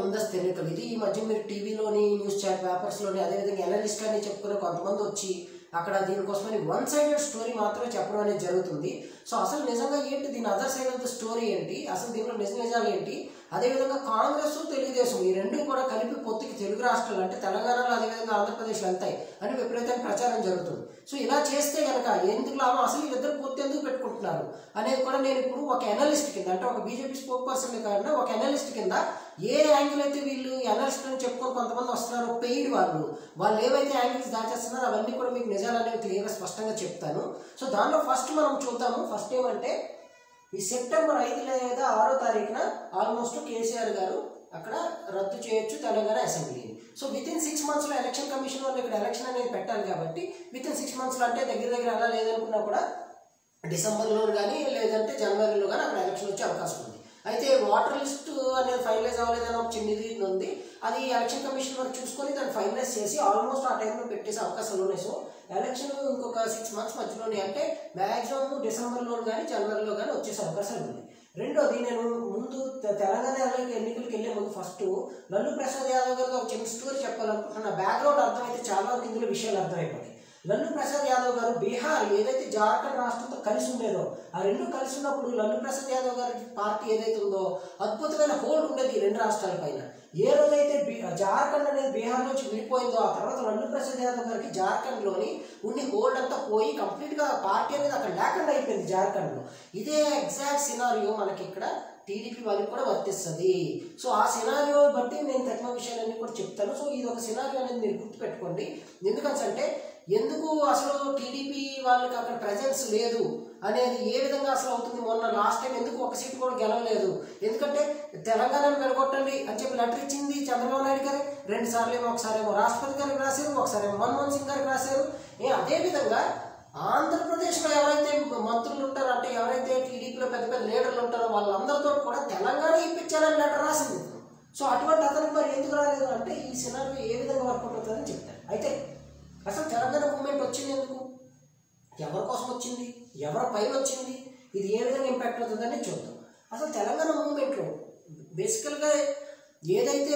ముందస్తు ఎన్నికలు ఇది ఈ మధ్య మీరు టీవీలోని న్యూస్ చాట్ పేపర్స్లోని అదేవిధంగా అనలిస్ట్ అని చెప్పుకునే కొంతమంది వచ్చి అక్కడ దీనికోసమని వన్ సైడెడ్ స్టోరీ మాత్రమే చెప్పడం అనేది జరుగుతుంది సో అసలు నిజంగా ఏంటి దీని other side of the story ఏంటి అసలు దీనిలో నిజ నిజాలు ఏంటి అదేవిధంగా కాంగ్రెస్ తెలుగుదేశం ఈ రెండు కూడా కలిపి పొత్తుకి తెలుగు రాష్ట్రాలు అంటే తెలంగాణలో అదేవిధంగా ఆంధ్రప్రదేశ్లో వెళ్తాయి అని విపరీతమైన ప్రచారం జరుగుతుంది సో ఇలా చేస్తే కనుక ఎందుకు లాభం అసలు వీళ్ళిద్దరు పొత్తు ఎందుకు పెట్టుకుంటున్నారు అనేది కూడా నేను ఇప్పుడు ఒక అనలిస్ట్ కింద అంటే ఒక బీజేపీ స్పోక్ పర్సన్ కాకుండా ఒక అనలిస్ట్ కింద ఏ యాంగిల్ అయితే వీళ్ళు అనలిస్ట్ అని చెప్పుకొని కొంతమంది వస్తున్నారో పెయిడ్ వాళ్ళు వాళ్ళు ఏవైతే యాంగిల్స్ దాచేస్తున్నారో అవన్నీ కూడా మీకు నిజాలు అనేవి క్లియర్గా స్పష్టంగా చెప్తాను సో దానిలో ఫస్ట్ మనం చూద్దాము ఫస్ట్ ఏమంటే ఈ సెప్టెంబర్ ఐదు లేదా ఆరో తారీఖున ఆల్మోస్ట్ కేసీఆర్ గారు అక్కడ రద్దు చేయొచ్చు తెలంగాణ అసెంబ్లీని సో విత్ ఇన్ సిక్స్ మంత్స్లో ఎలక్షన్ కమిషన్ వాళ్ళు ఇక్కడ ఎలక్షన్ అనేది పెట్టాలి కాబట్టి విత్ ఇన్ సిక్స్ మంత్స్లో అంటే దగ్గర దగ్గర అలా లేదనుకున్నా కూడా డిసెంబర్లో కానీ లేదంటే జనవరిలో కానీ అక్కడ ఎలక్షన్ వచ్చే అవకాశం ఉంది అయితే వాటర్ లిస్ట్ అనేది ఫైనలైజ్ అవ్వలేదని ఒక చిన్న ఇది ఉంది అది ఎలక్షన్ కమిషన్ వరకు చూసుకొని దాన్ని ఫైనలైజ్ చేసి ఆల్మోస్ట్ ఆ టైంలో పెట్టేసే అవకాశాలు ఉన్నాయి సో ఎలక్షన్ ఇంకొక సిక్స్ మంత్స్ మధ్యలోనే అంటే మ్యాక్సిమం డిసెంబర్లో కానీ జనవరిలో కానీ వచ్చేసే అవకాశాలు ఉన్నాయి రెండోది నేను ముందు తె- తెలంగాణ ఎన్నికలకి ఎన్నికలకు వెళ్ళే ముందు ఫస్ట్ లల్లు ప్రసాద్ యాదవ్ గారితో ఒక చిన్న స్టోరీ చెప్పాలనుకుంటున్నా బ్యాక్గ్రౌండ్ అర్థమైతే చాలా వరకు ఇందులో విషయాలు అర్థమైపోతాయి లల్లు ప్రసాద్ యాదవ్ గారు బీహార్ ఏదైతే జార్ఖండ్ రాష్ట్రంతో కలిసి ఉండేదో ఆ రెండు కలిసి ఉన్నప్పుడు లల్లు ప్రసాద్ యాదవ్ గారి పార్టీ ఏదైతే ఉందో అద్భుతమైన హోల్డ్ ఉండేది ఈ రెండు రాష్ట్రాల పైన ఏ రోజైతే బీ- జార్ఖండ్ అనేది బీహార్ నుంచి విడిపోయిందో ఆ తర్వాత లల్లు ప్రసాద్ యాదవ్ గారికి జార్ఖండ్లోని ఉండి హోల్డ్ అంతా పోయి కంప్లీట్గా పార్టీ అనేది అక్కడ లేకుండా అయిపోయింది జార్ఖండ్లో ఇదే ఎగ్జాక్ట్ సినారియో మనకి ఇక్కడ టీడీపీ వాళ్ళకి కూడా వర్తిస్తుంది సో ఆ సినారియో బట్టి నేను తక్కువ విషయాలన్నీ కూడా చెప్తాను సో ఇది ఒక సినారియో అనేది మీరు గుర్తుపెట్టుకోండి ఎందుకంటే ఎందుకు అసలు టీడీపీ వాళ్ళకి అక్కడ ప్రజెన్స్ లేదు అనేది ఏ విధంగా అసలు అవుతుంది మొన్న లాస్ట్ టైం ఎందుకు ఒక సీట్ కూడా గెలవలేదు ఎందుకంటే తెలంగాణను వెలగొట్టండి అని చెప్పి లెటర్ ఇచ్చింది చంద్రబాబు నాయుడు గారు రెండు సార్లు ఏమో ఒకసారి ఏమో రాష్ట్రపతి గారికి రాశారు ఒకసారి ఏమో మన్మోహన్ సింగ్ గారికి రాశారు ఏ అదే విధంగా ఆంధ్రప్రదేశ్లో ఎవరైతే మంత్రులు ఉంటారో అంటే ఎవరైతే టీడీపీలో పెద్ద పెద్ద లీడర్లు ఉంటారో వాళ్ళందరితో కూడా తెలంగాణ ఇప్పించాలని లెటర్ రాసింది సో అటువంటి అతనికి మరి ఎందుకు రాలేదు అంటే ఈ సినారియో ఏ విధంగా వర్కౌట్ అవుతుందని చెప్తారు అయితే అసలు తెలంగాణ మూమెంట్ వచ్చింది ఎందుకు ఎవరి కోసం వచ్చింది ఎవరి పైన వచ్చింది ఇది ఏ విధంగా ఇంపాక్ట్ అవుతుందని చూద్దాం అసలు తెలంగాణ మూమెంట్లో బేసికల్గా ఏదైతే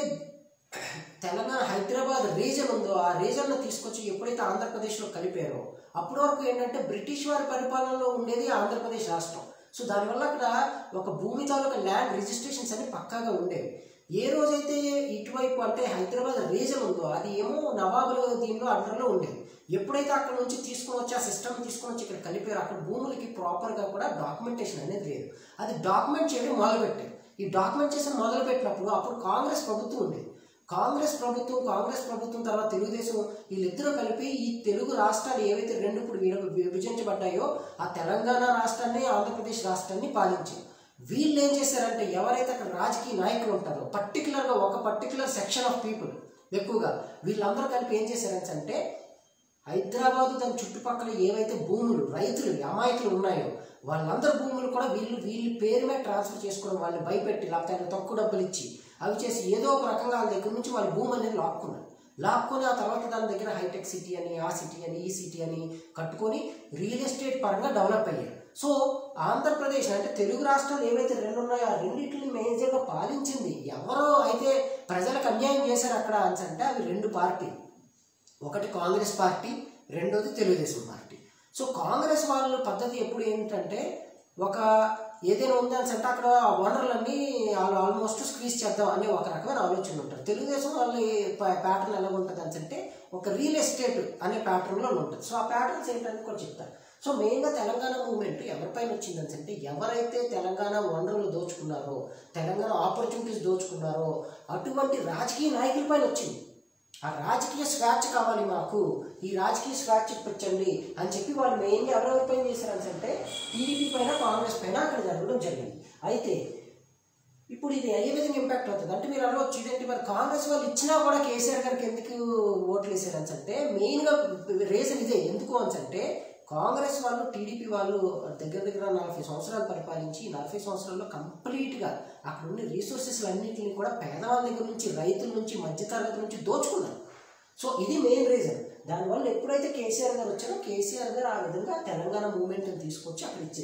తెలంగాణ హైదరాబాద్ రీజన్ ఉందో ఆ రీజన్ను తీసుకొచ్చి ఎప్పుడైతే ఆంధ్రప్రదేశ్లో కలిపారో అప్పటి వరకు ఏంటంటే బ్రిటిష్ వారి పరిపాలనలో ఉండేది ఆంధ్రప్రదేశ్ రాష్ట్రం సో దానివల్ల అక్కడ ఒక భూమి తాలూకా ల్యాండ్ రిజిస్ట్రేషన్స్ అన్ని పక్కాగా ఉండేవి ఏ రోజైతే ఇటువైపు అంటే హైదరాబాద్ రీజన్ ఉందో అది ఏమో నవాబుల దీనిలో అండర్లో ఉండేది ఎప్పుడైతే అక్కడ నుంచి తీసుకొని వచ్చి ఆ సిస్టమ్ తీసుకొని వచ్చి ఇక్కడ కలిపారో అక్కడ భూములకి ప్రాపర్గా కూడా డాక్యుమెంటేషన్ అనేది లేదు అది డాక్యుమెంట్ చేయడం మొదలుపెట్టారు ఈ డాక్యుమెంటేషన్ మొదలు పెట్టినప్పుడు అప్పుడు కాంగ్రెస్ ప్రభుత్వం ఉండేది కాంగ్రెస్ ప్రభుత్వం కాంగ్రెస్ ప్రభుత్వం తర్వాత తెలుగుదేశం వీళ్ళిద్దరూ కలిపి ఈ తెలుగు రాష్ట్రాలు ఏవైతే రెండు ఇప్పుడు విడ- విభజించబడ్డాయో ఆ తెలంగాణ రాష్ట్రాన్ని ఆంధ్రప్రదేశ్ రాష్ట్రాన్ని పాలించారు వీళ్ళు ఏం చేశారంటే ఎవరైతే అక్కడ రాజకీయ నాయకులు ఉంటారో పర్టికులర్గా ఒక పర్టికులర్ సెక్షన్ ఆఫ్ పీపుల్ ఎక్కువగా వీళ్ళందరూ కలిపి ఏం చేశారంటే హైదరాబాద్ దాని చుట్టుపక్కల ఏవైతే భూములు రైతులు అమాయకులు ఉన్నాయో వాళ్ళందరి భూములు కూడా వీళ్ళు వీళ్ళ పేరు మీద ట్రాన్స్ఫర్ చేసుకోవడం వాళ్ళని భయపెట్టి లేకపోతే వాళ్ళకి తక్కువ డబ్బులు ఇచ్చి అవి చేసి ఏదో ఒక రకంగా వాళ్ళ దగ్గర నుంచి వాళ్ళ భూమి అనేది లాక్కున్నారు లాక్కొని ఆ తర్వాత దాని దగ్గర హైటెక్ సిటీ అని ఆ సిటీ అని ఈ సిటీ అని కట్టుకొని రియల్ ఎస్టేట్ పరంగా డెవలప్ అయ్యారు సో ఆంధ్రప్రదేశ్ అంటే తెలుగు రాష్ట్రాలు ఏవైతే రెండు ఉన్నాయో ఆ రెండింటిని మేజర్గా పాలించింది ఎవరో అయితే ప్రజలకు అన్యాయం చేశారు అక్కడ అని అంటే అవి రెండు పార్టీలు ఒకటి కాంగ్రెస్ పార్టీ రెండోది తెలుగుదేశం పార్టీ సో కాంగ్రెస్ వాళ్ళ పద్ధతి ఎప్పుడు ఏంటంటే ఒక ఏదైనా ఉంది అని అంటే అక్కడ ఆ వనరులన్నీ వాళ్ళు ఆల్మోస్ట్ స్క్వీజ్ చేద్దాం అనే ఒక రకమైన ఆలోచన ఉంటారు తెలుగుదేశం వాళ్ళ ప్యాటర్న్ ఎలా ఉంటుంది అని అంటే ఒక రియల్ ఎస్టేట్ అనే ప్యాటర్న్లో ఉంటుంది సో ఆ ప్యాటర్న్స్ ఏంటని కూడా చెప్తారు సో మెయిన్గా తెలంగాణ మూవ్మెంట్ ఎవరిపైన వచ్చిందని అంటే ఎవరైతే తెలంగాణ వనరులు దోచుకున్నారో తెలంగాణ ఆపర్చునిటీస్ దోచుకున్నారో అటువంటి రాజకీయ నాయకులపైన వచ్చింది ఆ రాజకీయ స్వేచ్ఛ కావాలి మాకు ఈ రాజకీయ స్వేచ్ఛ ఇప్పించండి అని చెప్పి వాళ్ళు మెయిన్గా ఎవరెవరి పైన చేశారని అంటే టీడీపీ పైన కాంగ్రెస్ పైన అక్కడ జరగడం జరిగింది అయితే ఇప్పుడు ఇది ఏ విధంగా ఇంపాక్ట్ అవుతుంది అంటే మీరు అనవచ్చు ఇదేంటి మరి కాంగ్రెస్ వాళ్ళు ఇచ్చినా కూడా కేసీఆర్ గారికి ఎందుకు ఓట్లు వేసారని అంటే మెయిన్గా రీజన్ ఇదే ఎందుకు అని అంటే కాంగ్రెస్ వాళ్ళు టీడీపీ వాళ్ళు దగ్గర దగ్గర నలభై సంవత్సరాలు పరిపాలించి ఈ నలభై సంవత్సరాల్లో కంప్లీట్గా అక్కడ ఉన్న రీసోర్సెస్ అన్నింటిని కూడా పేదవాళ్ళ దగ్గర నుంచి రైతుల నుంచి మధ్యతరగతి నుంచి దోచుకున్నారు సో ఇది మెయిన్ రీజన్ దానివల్ల ఎప్పుడైతే కేసీఆర్ గారు వచ్చారో కేసీఆర్ గారు ఆ విధంగా తెలంగాణ మూవ్మెంట్ని తీసుకొచ్చి అక్కడ ఇచ్చేసారు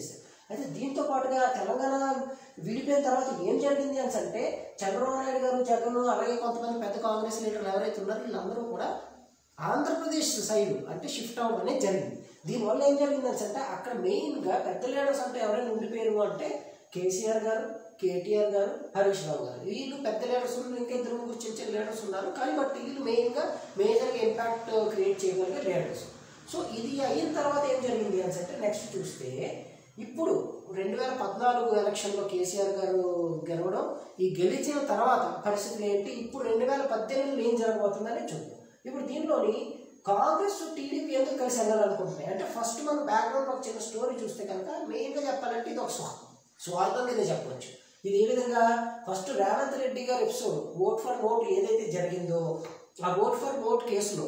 అయితే దీంతో పాటుగా తెలంగాణ విడిపోయిన తర్వాత ఏం జరిగింది అని అంటే చంద్రబాబు నాయుడు గారు జగన్ అలాగే కొంతమంది పెద్ద కాంగ్రెస్ లీడర్లు ఎవరైతే ఉన్నారో వీళ్ళందరూ కూడా ఆంధ్రప్రదేశ్ సైడ్ అంటే షిఫ్ట్ అవ్వడం అనేది జరిగింది దీనివల్ల ఏం జరిగింది అని అంటే అక్కడ మెయిన్గా పెద్ద లీడర్స్ అంటే ఎవరైనా ఉండిపోయారు అంటే కేసీఆర్ గారు కేటీఆర్ గారు హరీష్ రావు గారు వీళ్ళు పెద్ద లీడర్స్ ఉన్నారు ఇంకా ఇద్దరు ముగ్గురు చిన్న చిన్న లీడర్స్ ఉన్నారు కానీ బట్ వీళ్ళు మెయిన్గా మేజర్గా ఇంపాక్ట్ క్రియేట్ చేయగలిగే లీడర్స్ సో ఇది అయిన తర్వాత ఏం జరిగింది అని అంటే నెక్స్ట్ చూస్తే ఇప్పుడు రెండు వేల పద్నాలుగు ఎలక్షన్లో కేసీఆర్ గారు గెలవడం ఈ గెలిచిన తర్వాత పరిస్థితులు ఏంటి ఇప్పుడు రెండు వేల పద్దెనిమిదిలో ఏం జరగబోతుందని చూద్దాం ఇప్పుడు దీనిలోని కాంగ్రెస్ టీడీపీ ఎందుకు కలిసి వెళ్ళాలనుకుంటున్నాయి అంటే ఫస్ట్ మనం బ్యాక్గ్రౌండ్ ఒక చిన్న స్టోరీ చూస్తే కనుక మెయిన్గా చెప్పాలంటే ఇది ఒక స్వార్థం స్వార్థం మీద చెప్పవచ్చు ఇది ఏ విధంగా ఫస్ట్ రేవంత్ రెడ్డి గారి ఎపిసోడ్ ఓట్ ఫర్ నోట్ ఏదైతే జరిగిందో ఆ ఓట్ ఫర్ నోట్ కేసులో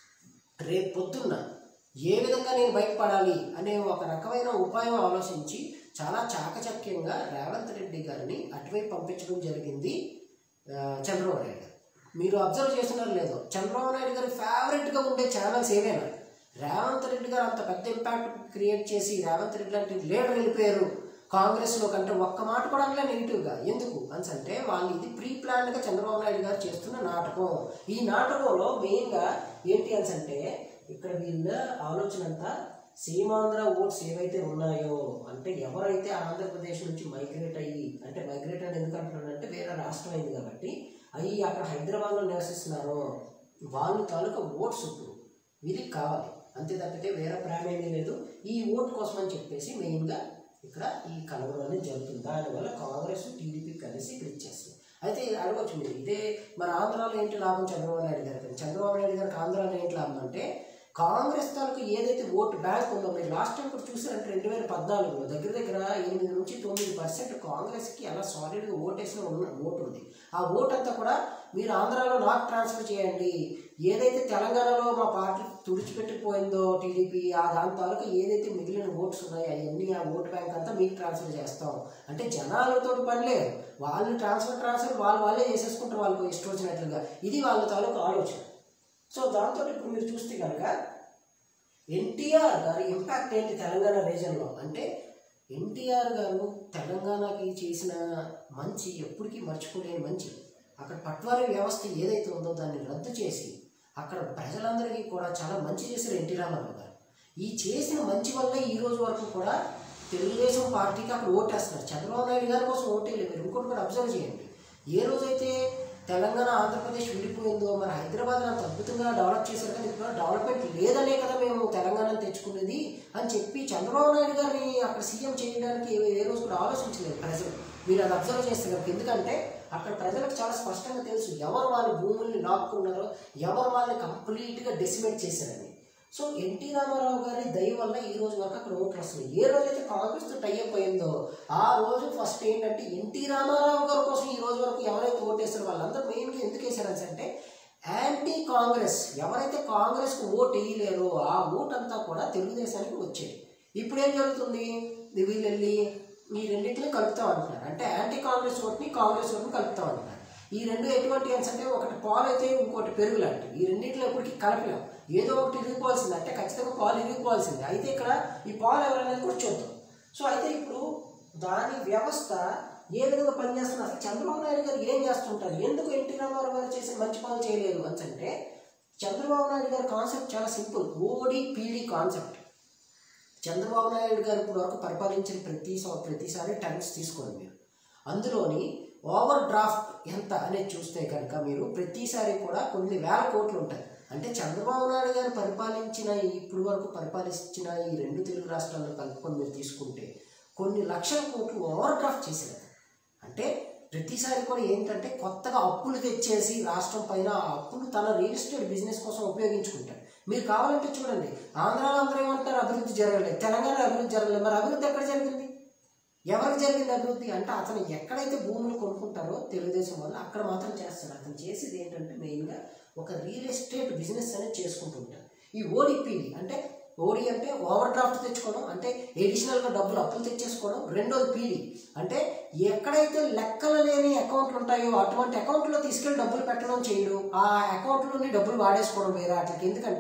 రేపు పొద్దున్న ఏ విధంగా నేను బయటపడాలి అనే ఒక రకమైన ఉపాయం ఆలోచించి చాలా చాకచక్యంగా రేవంత్ రెడ్డి గారిని అటువైపు పంపించడం జరిగింది ఆ, చంద్రబాబు నాయుడు గారు మీరు అబ్జర్వ్ చేస్తున్నారో లేదో చంద్రబాబు నాయుడు గారి ఫేవరెట్గా ఉండే ఛానల్స్ ఏవైనా రేవంత్ రెడ్డి గారు అంత పెద్ద ఇంపాక్ట్ క్రియేట్ చేసి రేవంత్ రెడ్డి లాంటి లీడర్ వెళ్ళిపోయారు కాంగ్రెస్లో కంటే ఒక్క మాట కూడా అనలే నెగిటివ్గా ఎందుకు అని అంటే వాళ్ళు ఇది ప్రీ ప్లాన్డ్గా చంద్రబాబు నాయుడు గారు చేస్తున్న నాటకం ఈ నాటకంలో మెయిన్గా ఏంటి అని అంటే ఇక్కడ వీళ్ళ ఆలోచన అంతా సీమాంధ్ర ఓట్స్ ఏవైతే ఉన్నాయో అంటే ఎవరైతే ఆంధ్రప్రదేశ్ నుంచి మైగ్రేట్ అయ్యి అంటే మైగ్రేట్ అని ఎందుకు అంటున్నానంటే వేరే రాష్ట్రం అయింది కాబట్టి అయ్యి అక్కడ హైదరాబాద్లో నివసిస్తున్నారో వాళ్ళు తాలూకా ఓట్స్ ఇప్పుడు వీరికి కావాలి అంతే తప్పితే వేరే ప్రేమ ఏమీ లేదు ఈ ఓట్ కోసం అని చెప్పేసి మెయిన్గా ఇక్కడ ఈ కలవరం అనేది జరుగుతుంది దానివల్ల కాంగ్రెస్ టీడీపీ కలిసి ఇక్కడ ఇచ్చేస్తుంది అయితే అడగచ్చు మీరు ఇదే మన ఆంధ్రాలో ఏంటి లాభం చంద్రబాబు నాయుడు గారికి చంద్రబాబు నాయుడు గారికి ఆంధ్రాలో ఏంటి లాభం అంటే కాంగ్రెస్ తాలూకు ఏదైతే ఓటు బ్యాంక్ ఉందో మీరు లాస్ట్ టైం కూడా చూసారంటే రెండు వేల పద్నాలుగులో దగ్గర దగ్గర ఎనిమిది నుంచి తొమ్మిది పర్సెంట్ కాంగ్రెస్కి అలా సాలిడ్గా ఓటేసిన ఉన్న ఓటు ఉంది ఆ ఓటు అంతా కూడా మీరు ఆంధ్రాలో నాకు ట్రాన్స్ఫర్ చేయండి ఏదైతే తెలంగాణలో మా పార్టీ తుడిచిపెట్టిపోయిందో టీడీపీ ఆ దాని తాలూకా ఏదైతే మిగిలిన ఓట్స్ ఉన్నాయో అవన్నీ ఆ ఓటు బ్యాంక్ అంతా మీకు ట్రాన్స్ఫర్ చేస్తాం అంటే జనాలతో పని లేదు వాళ్ళు ట్రాన్స్ఫర్ ట్రాన్స్ఫర్ వాళ్ళు వాళ్ళే చేసేసుకుంటారు వాళ్ళకు ఇష్టం వచ్చినట్లుగా ఇది వాళ్ళ తాలూకా ఆలోచన సో దాంతో ఇప్పుడు మీరు చూస్తే కనుక ఎన్టీఆర్ గారి ఇంపాక్ట్ ఏంటి తెలంగాణ రీజన్లో అంటే ఎన్టీఆర్ గారు తెలంగాణకి చేసిన మంచి ఎప్పటికీ మర్చిపోలేని మంచి అక్కడ పట్వారీ వ్యవస్థ ఏదైతే ఉందో దాన్ని రద్దు చేసి అక్కడ ప్రజలందరికీ కూడా చాలా మంచి చేశారు ఎన్టీ రామారావు గారు ఈ చేసిన మంచి వల్ల ఈ రోజు వరకు కూడా తెలుగుదేశం పార్టీకి అక్కడ ఓటేస్తున్నారు చంద్రబాబు నాయుడు గారి కోసం ఓటేయలేదు మీరు ఇంకోటి కూడా అబ్జర్వ్ చేయండి ఏ రోజైతే తెలంగాణ ఆంధ్రప్రదేశ్ విడిపోయిందో మరి హైదరాబాద్ అంత అద్భుతంగా డెవలప్ చేశారు కానీ ఇప్పుడు డెవలప్మెంట్ లేదనే కదా మేము తెలంగాణను తెచ్చుకునేది అని చెప్పి చంద్రబాబు నాయుడు గారిని అక్కడ సీఎం చేయడానికి ఏ- ఏ రోజు కూడా ఆలోచించలేదు ప్రజలు మీరు అది అబ్జర్వ్ చేస్తే కనుక ఎందుకంటే అక్కడ ప్రజలకు చాలా స్పష్టంగా తెలుసు ఎవరు వాళ్ళ భూముల్ని లాక్కున్నారో ఎవరు వాళ్ళని కంప్లీట్గా డెసిమేట్ చేశారని సో ఎన్టీ రామారావు గారి దయ వల్ల ఈ రోజు వరకు అక్కడ ఓట్లు వస్తున్నాయి ఏ రోజైతే కాంగ్రెస్తో టైఅప్ అయిందో ఆ రోజు ఫస్ట్ ఏంటంటే ఎన్టీ రామారావు గారి కోసం ఈ రోజు వరకు ఎవరైతే ఓటేస్తారో వాళ్ళందరూ మెయిన్గా ఎందుకు వేసారని అంటే యాంటీ కాంగ్రెస్ ఎవరైతే కాంగ్రెస్కి ఓటు వేయలేరో ఆ ఓట్ అంతా కూడా తెలుగుదేశానికి వచ్చేది ఇప్పుడు ఏం జరుగుతుంది వీళ్ళు వెళ్ళి ఈ రెండింటిని కలుపుతాం అంటున్నారు అంటే యాంటీ కాంగ్రెస్ ఓట్ని కాంగ్రెస్ ఓట్ని కలుపుతాం అంటున్నారు ఈ రెండు ఎటువంటి అన్స్ అంటే ఒకటి పాలు అయితే ఇంకోటి పెరుగు లాంటివి ఈ రెండింటిలో ఎప్పటికీ కలపలేం ఏదో ఒకటి ఇరిగిపోవాల్సింది అంటే ఖచ్చితంగా పాలు ఇరిగిపోవాల్సింది అయితే ఇక్కడ ఈ పాలు ఎవరనేది కూడా చూద్దాం సో అయితే ఇప్పుడు దాని వ్యవస్థ ఏ విధంగా పనిచేస్తున్నారు అసలు చంద్రబాబు నాయుడు గారు ఏం చేస్తుంటారు ఎందుకు ఎన్టీ రామారావు గారు చేసిన మంచి పనులు చేయలేదు అని అంటే చంద్రబాబు నాయుడు గారి కాన్సెప్ట్ చాలా simple OD PD concept Chandrababu Naidu గారు ఇప్పుడు వరకు పరిపాలించిన ప్రతి సం- ప్రతిసారి టర్మ్స్ తీసుకోండి మీరు అందులోని ఓవర్ డ్రాఫ్ట్ ఎంత అనేది చూస్తే కనుక మీరు ప్రతిసారి కూడా కొన్ని వేల కోట్లు ఉంటాయి అంటే చంద్రబాబు నాయుడు గారు పరిపాలించిన ఈ ఇప్పుడు వరకు పరిపాలించిన ఈ రెండు తెలుగు రాష్ట్రాలను కలుపుకొని మీరు తీసుకుంటే కొన్ని లక్షల కోట్లు ఓవర్ డ్రాఫ్ట్ చేశారు అంటే ప్రతిసారి కూడా ఏంటంటే కొత్తగా అప్పులు తెచ్చేసి రాష్ట్రం పైన ఆ అప్పులు తన రియల్ ఎస్టేట్ బిజినెస్ కోసం ఉపయోగించుకుంటారు మీరు కావాలంటే చూడండి ఆంధ్రాలో అందరూ ఏమంటారు అభివృద్ధి జరగలేదు తెలంగాణ అభివృద్ధి జరగలేదు మరి అభివృద్ధి ఎక్కడ జరిగింది ఎవరికి జరిగింది అభివృద్ధి అంటే అతను ఎక్కడైతే భూములు కొనుక్కుంటారో తెలుగుదేశం వల్ల అక్కడ మాత్రం చేస్తారు అతను చేసేది ఏంటంటే మెయిన్గా ఒక రియల్ ఎస్టేట్ బిజినెస్ అనేది చేసుకుంటుంటారు ఈ ఓడిపి అంటే ఓడి అంటే ఓవర్ డ్రాఫ్ట్ తెచ్చుకోవడం అంటే ఎడిషనల్గా డబ్బులు అప్పులు తెచ్చేసుకోవడం రెండోది పీడి అంటే ఎక్కడైతే లెక్కలు లేని అకౌంట్లు ఉంటాయో అటువంటి అకౌంట్లో తీసుకెళ్లి డబ్బులు పెట్టడం చేయడం ఆ అకౌంట్లోని డబ్బులు వాడేసుకోవడం వేరే వాటికి ఎందుకంటే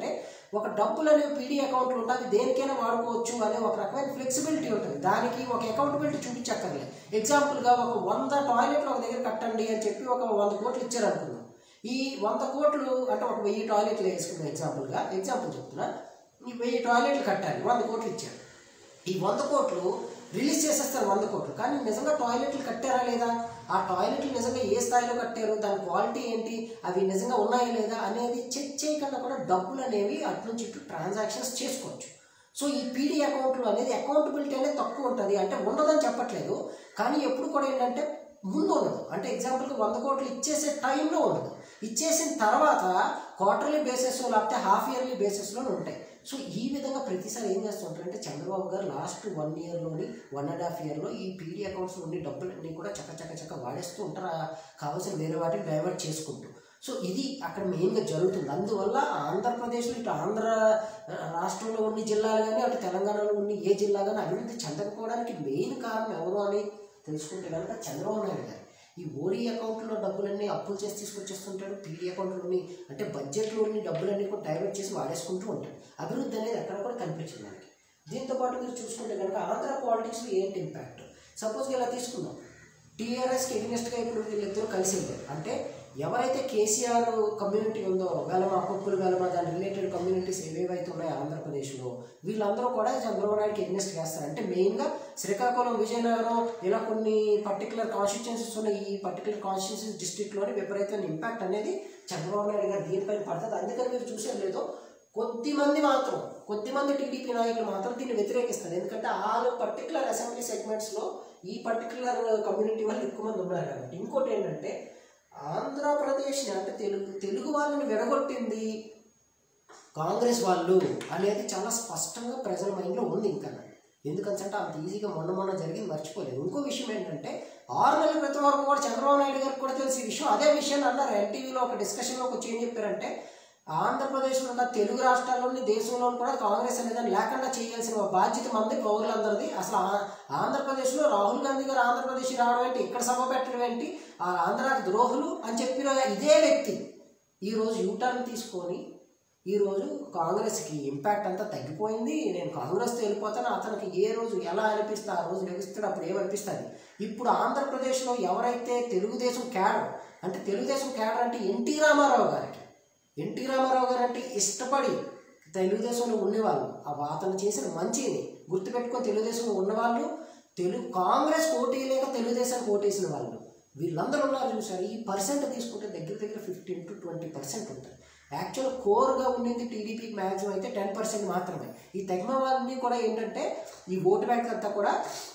ఒక డబ్బులు అనేవి పీడీ అకౌంట్లు ఉంటాయి అవి దేనికైనా వాడుకోవచ్చు అనే ఒక రకమైన ఫ్లెక్సిబిలిటీ ఉంటుంది దానికి ఒక అకౌంటబిలిటీ చూపించక్కర్లే ఎగ్జాంపుల్గా ఒక వంద టాయిలెట్లు ఒక దగ్గర కట్టండి అని చెప్పి ఒక వంద కోట్లు ఇచ్చారు అనుకుందాం ఈ వంద కోట్లు అంటే ఒక వెయ్యి టాయిలెట్లు వేసుకుందాం ఎగ్జాంపుల్గా ఎగ్జాంపుల్ చెప్తున్నా ఈ వెయ్యి టాయిలెట్లు కట్టాలి వంద కోట్లు ఇచ్చారు ఈ వంద కోట్లు రిలీజ్ చేసేస్తారు వంద కోట్లు కానీ నిజంగా టాయిలెట్లు కట్టారా లేదా ఆ టాయిలెట్లు నిజంగా ఏ స్థాయిలో కట్టారు దాని క్వాలిటీ ఏంటి అవి నిజంగా ఉన్నాయా లేదా అనేది చెక్ చేయకుండా కూడా డబ్బులు అనేవి అటు నుంచి ఇటు ట్రాన్సాక్షన్స్ చేసుకోవచ్చు సో ఈ పీడీ అకౌంట్లు అనేది అకౌంటబిలిటీ అనేది తక్కువ ఉంటుంది అంటే ఉండదని చెప్పట్లేదు కానీ ఎప్పుడు కూడా ఏంటంటే ముందు ఉండదు అంటే ఎగ్జాంపుల్కి వంద కోట్లు ఇచ్చేసే టైంలో ఉండదు ఇచ్చేసిన తర్వాత క్వార్టర్లీ బేసిస్లో లేకపోతే హాఫ్ ఇయర్లీ బేసిస్లో ఉంటాయి సో ఈ విధంగా ప్రతిసారి ఏం చేస్తుంటారంటే చంద్రబాబు గారు లాస్ట్ వన్ ఇయర్లోని వన్ అండ్ హాఫ్ ఇయర్లో ఈ పీడీ అకౌంట్స్ నుండి డబ్బులన్నీ కూడా చక్క చక్క చక్క వాడేస్తూ ఉంటారు ఆ కావాల్సిన వేరే వాటిని డైవర్ట్ చేసుకుంటూ సో ఇది అక్కడ మెయిన్గా జరుగుతుంది అందువల్ల ఆంధ్రప్రదేశ్లో ఇటు ఆంధ్ర ఆ, రాష్ట్రంలో ఉన్న జిల్లాలు కానీ అటు తెలంగాణలో ఉన్న ఏ జిల్లా కానీ అభివృద్ధి చెందకపోవడానికి మెయిన్ కారణం ఎవరు అని తెలుసుకుంటే కనుక చంద్రబాబు నాయుడు గారు ఈ ఓడి అకౌంట్లో డబ్బులన్నీ అప్పులు చేసి తీసుకొచ్చేస్తుంటాడు పీడీ అకౌంట్లోని అంటే బడ్జెట్లోని డబ్బులన్నీ కూడా డైవర్ట్ చేసి వాడేసుకుంటూ ఉంటాడు అభివృద్ధి అనేది ఎక్కడ కూడా కనిపించింది మనకి దీంతో పాటు మీరు చూసుకుంటే కనుక ఆంధ్ర పాలిటిక్స్లో ఏంటి ఇంపాక్ట్ సపోజ్గా ఇలా తీసుకుందాం టీఆర్ఎస్కి ఎగ్నెస్ట్గా ఇప్పుడు వీళ్ళిద్దరూ కలిసి వెళ్ళారు అంటే ఎవరైతే కేసీఆర్ కమ్యూనిటీ ఉందో వేలమ అప్పప్పులు వేలమ దాని రిలేటెడ్ కమ్యూనిటీస్ ఏవేవైతే ఉన్నాయో ఆంధ్రప్రదేశ్లో వీళ్ళందరూ కూడా చంద్రబాబు నాయుడుకి ఎగ్నెస్ట్ చేస్తారు అంటే మెయిన్గా శ్రీకాకుళం విజయనగరం ఇలా కొన్ని పర్టికులర్ కాన్స్టిట్యున్సీస్ ఉన్నాయి ఈ పర్టికులర్ కాన్స్టిట్యున్సీ డిస్ట్రిక్ట్లోని విపరీతమైన ఇంపాక్ట్ అనేది చంద్రబాబు నాయుడు గారు దీనిపైన పడుతుంది అందుకని మీరు చూసారు లేదో కొద్ది మంది మాత్రం కొద్ది మంది టీడీపీ నాయకులు మాత్రం దీన్ని వ్యతిరేకిస్తారు ఎందుకంటే ఆ పర్టికులర్ అసెంబ్లీ సెగ్మెంట్స్లో ఈ పర్టికులర్ కమ్యూనిటీ వాళ్ళు ఎక్కువ మంది ఉన్నారు కాబట్టి ఇంకోటి ఏంటంటే ఆంధ్రప్రదేశ్ని అంటే తెలుగు తెలుగు వాళ్ళని విడగొట్టింది కాంగ్రెస్ వాళ్ళు అనేది చాలా స్పష్టంగా ప్రజల మైండ్లో ఉంది ఇంకా ఎందుకంటే అంత ఈజీగా మొన్న మొన్న జరిగింది మర్చిపోలేదు ఇంకో విషయం ఏంటంటే ఆరు నెలల క్రితం వరకు కూడా చంద్రబాబు నాయుడు గారికి కూడా తెలిసి ఈ విషయం అదే విషయాన్ని అన్నారు ఎన్టీవీలో ఒక డిస్కషన్లో ఒక ఏం చెప్పారంటే ఆంధ్రప్రదేశ్లో ఉన్న తెలుగు రాష్ట్రాల్లోని దేశంలో కూడా కాంగ్రెస్ అనేది లేకుండా చేయాల్సిన బాధ్యత మంది పౌరులందరిది అసలు ఆ- ఆంధ్రప్రదేశ్లో రాహుల్ గాంధీ గారు ఆంధ్రప్రదేశ్ రావడం ఏంటి ఇక్కడ సభ పెట్టడం ఏంటి ఆ ఆంధ్రాకి ద్రోహులు అని చెప్పిన ఇదే వ్యక్తి ఈరోజు యూటర్న్ తీసుకొని ఈరోజు కాంగ్రెస్కి ఇంపాక్ట్ అంతా తగ్గిపోయింది నేను కాంగ్రెస్తో వెళ్ళిపోతాను అతనికి ఏ రోజు ఎలా అనిపిస్తే ఆ రోజు లభిస్తాడు అప్పుడు ఏమనిపిస్తుంది ఇప్పుడు ఆంధ్రప్రదేశ్లో ఎవరైతే తెలుగుదేశం క్యాడర్ అంటే తెలుగుదేశం క్యాడర్ అంటే ఎన్టీ రామారావు గారికి ఎన్టీ రామారావు గారు అంటే ఇష్టపడి తెలుగుదేశంలో ఉండేవాళ్ళు ఆ అతను చేసిన మంచిని గుర్తుపెట్టుకొని తెలుగుదేశంలో ఉన్నవాళ్ళు తెలుగు కాంగ్రెస్ పోటీ లేక తెలుగుదేశానికి ఓటేసిన వాళ్ళు వీళ్ళందరూ ఉన్నారు చూసారు ఈ పర్సెంట్ తీసుకుంటే దగ్గర దగ్గర ఫిఫ్టీన్ టు ట్వంటీ పర్సెంట్ ఉంటుంది యాక్చువల్ కోర్గా ఉండింది టీడీపీకి మ్యాక్సిమం అయితే టెన్ పర్సెంట్ మాత్రమే ఈ తగ్గిన వాళ్ళని కూడా ఏంటంటే ఈ ఓటు బ్యాంక్ అంతా కూడా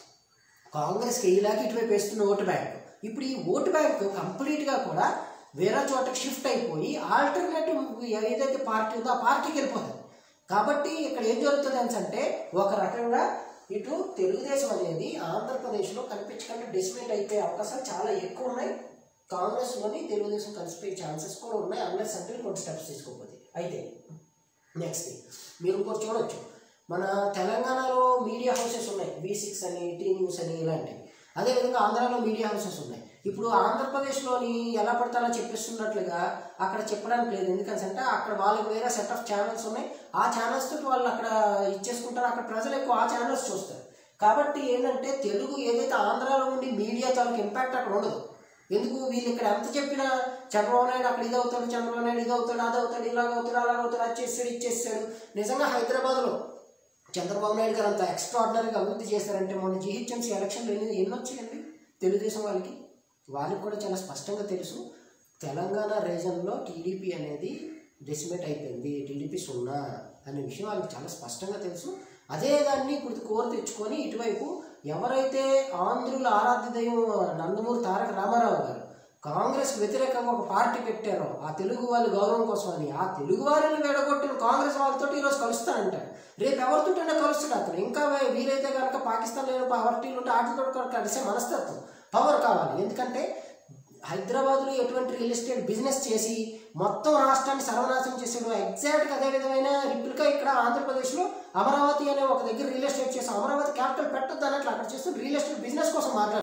కాంగ్రెస్కి ఇలాగ ఇటువైపు వేస్తున్న ఓటు బ్యాంక్ ఇప్పుడు ఈ ఓటు బ్యాంక్ కంప్లీట్గా కూడా వేరే చోటకి షిఫ్ట్ అయిపోయి ఆల్టర్నేటివ్ ఏదైతే పార్టీ ఉందో ఆ పార్టీకి వెళ్ళిపోతుంది కాబట్టి ఇక్కడ ఏం జరుగుతుంది అని అంటే ఒక రకంగా ఇటు తెలుగుదేశం అనేది ఆంధ్రప్రదేశ్లో కనిపించకుండా డిస్మేట్ అయిపోయే అవకాశాలు చాలా ఎక్కువ ఉన్నాయి కాంగ్రెస్లోని తెలుగుదేశం కలిసిపోయే ఛాన్సెస్ కూడా ఉన్నాయి అన్లెస్ అంటే కొన్ని స్టెప్స్ తీసుకోకపోతే అయితే నెక్స్ట్ మీరు ఇంకోటి చూడొచ్చు మన తెలంగాణలో మీడియా హౌసెస్ ఉన్నాయి వి సిక్స్ అని టీ న్యూస్ అని ఇలాంటివి అదేవిధంగా ఆంధ్రాలో మీడియా హౌసెస్ ఉన్నాయి ఇప్పుడు ఆంధ్రప్రదేశ్లోని ఎలా పడతారో చెప్పిస్తున్నట్లుగా అక్కడ చెప్పడానికి లేదు ఎందుకంటే అక్కడ వాళ్ళకి వేరే సెట్ ఆఫ్ ఛానల్స్ ఉన్నాయి ఆ ఛానల్స్ తోటి వాళ్ళు అక్కడ ఇచ్చేసుకుంటారు అక్కడ ప్రజలు ఎక్కువ ఆ ఛానల్స్ చూస్తారు కాబట్టి ఏంటంటే తెలుగు ఏదైతే ఆంధ్రాలో ఉండి మీడియా తాలూకు ఇంపాక్ట్ అక్కడ ఉండదు ఎందుకు వీళ్ళు ఇక్కడ ఎంత చెప్పినా చంద్రబాబు నాయుడు అక్కడ ఇది అవుతాడు చంద్రబాబు నాయుడు ఇది అవుతాడు అది అవుతాడు ఇలాగ అవుతాడు అలాగ అవుతాడు అది చేస్తాడు ఇది చేస్తాడు నిజంగా హైదరాబాద్లో చంద్రబాబు నాయుడు గారు అంత ఎక్స్ట్రాడినరీగా అభివృద్ధి చేశారంటే మొన్న జీహెచ్ఎంసీ ఎలక్షన్లు ఎన్ని ఎన్ని వచ్చాయండి తెలుగుదేశం వాళ్ళకి వాళ్ళకి కూడా చాలా స్పష్టంగా తెలుసు తెలంగాణ రీజన్లో టీడీపీ అనేది డెసిమేట్ అయిపోయింది టీడీపీ సున్నా అనే విషయం వాళ్ళకి చాలా స్పష్టంగా తెలుసు అదే దాన్ని ఇప్పుడు కోరు తెచ్చుకొని ఇటువైపు ఎవరైతే ఆంధ్రుల ఆరాధ్య దైవం నందమూరి తారక రామారావు గారు కాంగ్రెస్ వ్యతిరేకంగా ఒక పార్టీ పెట్టారో ఆ తెలుగు వాళ్ళ గౌరవం కోసం అని ఆ తెలుగు వారిని విడగొట్టిన కాంగ్రెస్ వాళ్ళతో ఈరోజు కలుస్తానంటాడు రేపు ఎవరితోటైనా కలుస్తాడు అతను ఇంకా వీ- వీలైతే కనుక పాకిస్తాన్ లేని పార్టీలు ఉంటే వాటితో కూడా కలిసే మనస్తత్వం పవర్ కావాలి ఎందుకంటే హైదరాబాద్లో ఎటువంటి రియల్ ఎస్టేట్ బిజినెస్ చేసి మొత్తం రాష్ట్రాన్ని సర్వనాశనం చేసాడు ఎగ్జాక్ట్గా అదే విధమైన రిప్లికా ఇక్కడ ఆంధ్రప్రదేశ్లో అమరావతి అనే ఒక దగ్గర రియల్ ఎస్టేట్ చేసి అమరావతి క్యాపిటల్ పెట్టొద్దు అన్నట్లు అక్కడ చేస్తూ రియల్ ఎస్టేట్ బిజినెస్ కోసం మాట్లాడు